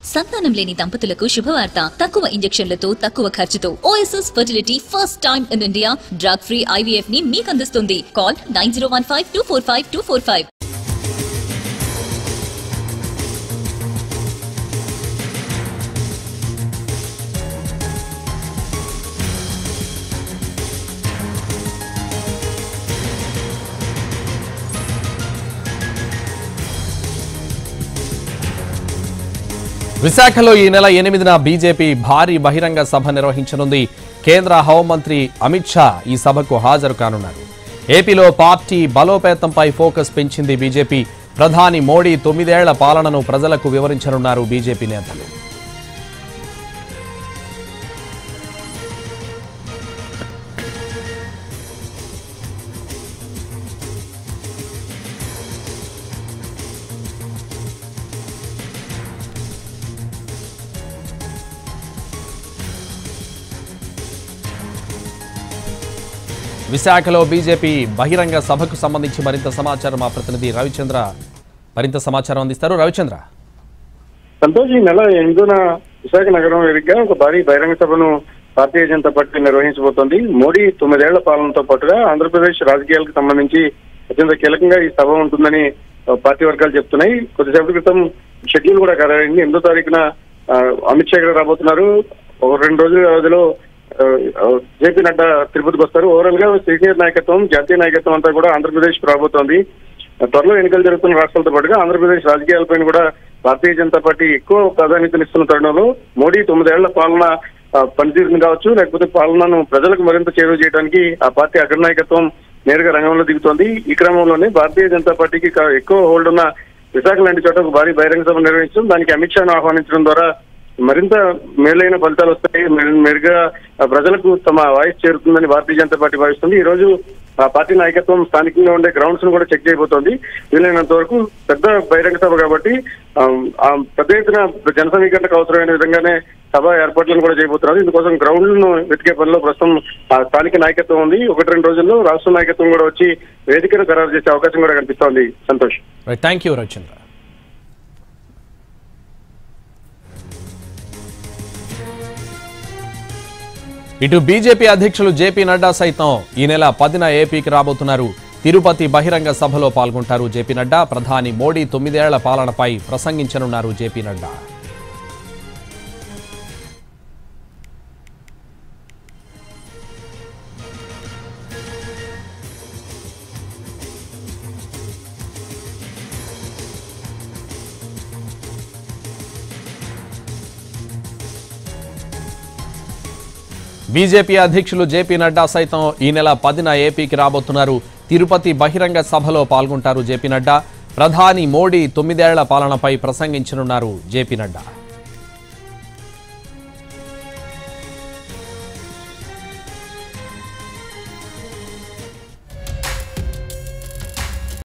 సంతానం లేని దంపతులకు శుభవార్త తక్కువ ఇంజెక్షన్లతో తక్కువ ఖర్చుతో OSS fertility first time in India drug free IVF ని మీకు అందిస్తుంది call nine zero one five two four five two four five విశాఖలో ఈ నెల ఎనిమిదిన బీజేపీ భారీ బహిరంగ సభ నిర్వహించనుంది కేంద్ర హోంమంత్రి అమిత్ షా ఈ సభకు హాజరు కానున్నారు ఏపీలో పార్టీ బలోపేతంపై ఫోకస్ పెంచింది బీజేపీ ప్రధాని మోడీ తొమ్మిదేళ్ల పాలనను ప్రజలకు వివరించనున్నారు బీజేపీ నేతలు విశాఖలో బీజేపీ బహిరంగ సభకు సంబంధించి మరింత సమాచారం మా ప్రతినిధి రవిచంద్ర మరింత సమాచారం అందిస్తారు రవిచంద్ర సంతోష్ ఈ నెల ఎనిమిదిన విశాఖ నగరం వేదికగా ఒక భారీ బహిరంగ సభను భారతీయ జనతా పార్టీ నిర్వహించబోతోంది మోడీ తొమ్మిదేళ్ల పాలనతో పాటుగా ఆంధ్రప్రదేశ్ రాజకీయాలకు సంబంధించి అత్యంత కీలకంగా ఈ సభ ఉంటుందని ఆ, పార్టీ వర్గాలు చెప్తున్నాయి కొద్దిసేపటి క్రితం షెడ్యూల్ కూడా ఖరారైంది ఎనిమిదో తారీఖున ఆ, అమిత్ షా ఇక్కడ రాబోతున్నారు ఒక రెండు రోజుల వ్యవధిలో ఆ, ఆ, జేపీ నడ్డా తిరుపతికి వస్తారు ఓవరాల్ గా సీనియర్ నాయకత్వం జాతీయ నాయకత్వం అంతా కూడా ఆంధ్రప్రదేశ్ కు రాబోతోంది త్వరలో ఎన్నికలు జరుగుతున్న రాష్ట్రాలతో పాటుగా ఆంధ్రప్రదేశ్ రాజకీయాలపైన కూడా భారతీయ జనతా పార్టీ ఎక్కువ ప్రాధాన్యతనిస్తున్న తరుణంలో మోడీ తొమ్మిదేళ్ల పాలన ఆ, పనితీరును కావచ్చు లేకపోతే పాలనను ప్రజలకు మరింత చేరువ చేయడానికి ఆ పార్టీ అగ్రనాయకత్వం నేరుగా రంగంలో దిగుతోంది ఈ క్రమంలోనే భారతీయ జనతా పార్టీకి కా- ఎక్కువ హోల్డ్ ఉన్న విశాఖ లాంటి చోట ఒక భారీ బహిరంగ సభ నిర్వహించడం దానికి అమిత్ షాను ఆహ్వానించడం ద్వారా మరింత మేలైన ఫలితాలు వస్తాయి మెరు- మెరుగ్గా ఆ, ప్రజలకు తమ వాయిస్ చేరుతుందని భారతీయ జనతా పార్టీ భావిస్తుంది ఈ రోజు ఆ పార్టీ నాయకత్వం స్థానికంగా ఉండే గ్రౌండ్స్ ను కూడా చెక్ చేయబోతోంది వీలైనంత వరకు పెద్ద బహిరంగ సభ కాబట్టి ఆ, ఆ పెద్ద ఎత్తున జన సమీకరణకు అవసరమైన విధంగానే సభ ఏర్పాట్లను కూడా చేయబోతున్నారు ఇందుకోసం గ్రౌండ్ ను వెతికే పనిలో ప్రస్తుతం ఆ స్థానిక నాయకత్వం ఉంది ఒకటి రెండు రోజుల్లో రాష్ట్ర నాయకత్వం కూడా వచ్చి వేదికను ఖరారు చేసే అవకాశం కూడా కనిపిస్తోంది సంతోష్ థ్యాంక్ యూ రవిచంద్ర ఇటు బీజేపీ అధ్యక్షులు జేపీ నడ్డా సైతం ఈ నెల పదిన ఏపీకి రాబోతున్నారు తిరుపతి బహిరంగ సభలో పాల్గొంటారు జేపీ నడ్డా ప్రధాని మోడీ తొమ్మిదేళ్ల పాలనపై ప్రసంగించనున్నారు జేపీ నడ్డా బీజేపీ అధ్యక్షులు జేపీ నడ్డా సైతం ఈ నెల పదిన ఏపీకి రాబోతున్నారు తిరుపతి బహిరంగ సభలో పాల్గొంటారు జేపీ నడ్డా ప్రధాని మోడీ తొమ్మిదేళ్ల పాలనపై ప్రసంగించనున్నారు జేపీ నడ్డా